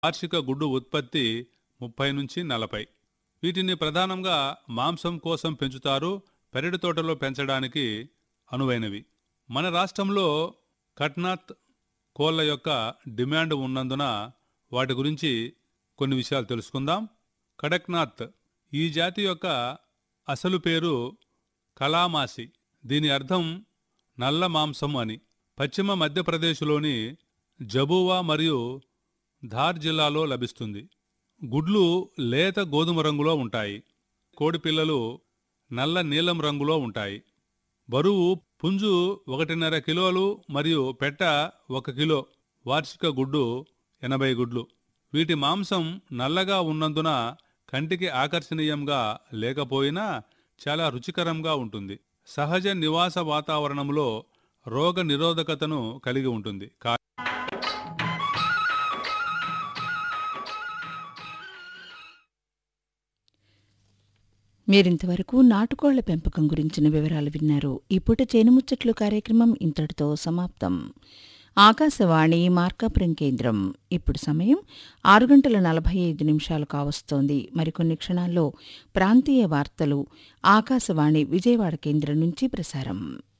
వార్షిక గుడ్డు ఉత్పత్తి ముప్పై నుంచి నలభై వీటిని ప్రధానంగా మాంసం కోసం పెంచుతారు పెరటి తోటలో పెంచడానికి అనువైనవి మన రాష్ట్రంలో కట్నాత్ కోళ్ళ యొక్క డిమాండ్ ఉన్నందున వాటి గురించి కొన్ని విషయాలు తెలుసుకుందాం కడక్నాథ్ ఈ జాతి యొక్క అసలు పేరు కలామాసి దీని అర్థం నల్ల మాంసం అని పశ్చిమ మధ్యప్రదేశ్లోని జబువా మరియు ధార్ జిల్లాలో లభిస్తుంది గుడ్లు లేత గోధుమ రంగులో ఉంటాయి కోడిపిల్లలు నల్ల నీలం రంగులో ఉంటాయి బరువు పుంజు ఒకటిన్నర కిలోలు మరియు పెట్ట ఒక కిలో వార్షిక గుడ్డు ఎనభై గుడ్లు వీటి మాంసం నల్లగా ఉన్నందున కంటికి ఆకర్షణీయంగా లేకపోయినా చాలా రుచికరంగా ఉంటుంది సహజ నివాస వాతావరణంలో రోగ నిరోధకతను కలిగి ఉంటుంది కా- మీరింతవరకు నాటుకోళ్ల పెంపకం గురించిన వివరాలు విన్నారు ఈ పూట చేనుముచ్చట్లు కార్యక్రమం ఇంతటితో సమాప్తం ఆకాశవాణి మార్కాపురం కేంద్రం ఇప్పుడు సమయం ఆరు గంటల నలభై ఐదు నిమిషాలు కావస్తోంది మరికొన్ని క్షణాల్లో ప్రాంతీయ వార్తలు ఆకాశవాణి విజయవాడ కేంద్రం నుంచి ప్రసారం